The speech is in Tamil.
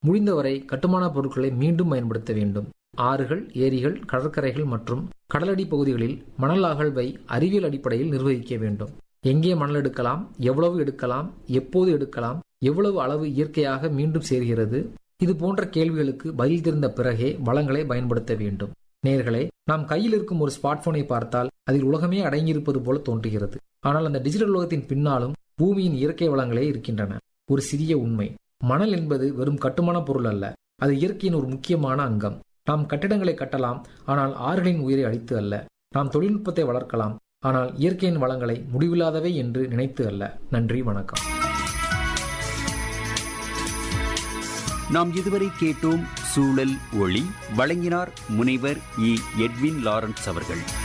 முடிந்தவரை கட்டுமான பொருட்களை மீண்டும் பயன்படுத்த வேண்டும் ஆறுகள் ஏரிகள் கடற்கரைகள் மற்றும் கடலடி பகுதிகளில் மணல் அகழ்வை அறிவியல் அடிப்படையில் நிர்வகிக்க வேண்டும் எங்கே மணல் எடுக்கலாம் எவ்வளவு எடுக்கலாம் எப்போது எடுக்கலாம் எவ்வளவு அளவு இயற்கையாக மீண்டும் சேர்கிறது இது போன்ற கேள்விகளுக்கு பதில் தெரிந்த பிறகே வளங்களை பயன்படுத்த வேண்டும் நேர்களே நாம் கையில் இருக்கும் ஒரு ஸ்மார்ட் போனை பார்த்தால் அதில் உலகமே அடங்கியிருப்பது போல தோன்றுகிறது ஆனால் அந்த டிஜிட்டல் உலகத்தின் பின்னாலும் பூமியின் இயற்கை வளங்களே இருக்கின்றன ஒரு சிறிய உண்மை மணல் என்பது வெறும் கட்டுமான பொருள் அல்ல அது இயற்கையின் ஒரு முக்கியமான அங்கம் நாம் கட்டிடங்களை கட்டலாம் ஆனால் ஆறுகளின் உயிரை அழித்து அல்ல நாம் தொழில்நுட்பத்தை வளர்க்கலாம் ஆனால் இயற்கையின் வளங்களை முடிவில்லாதவை என்று நினைத்து அல்ல நன்றி வணக்கம் நாம் இதுவரை கேட்டோம் சூழல் ஒளி வழங்கினார் முனைவர் இ எட்வின் லாரன்ஸ் அவர்கள்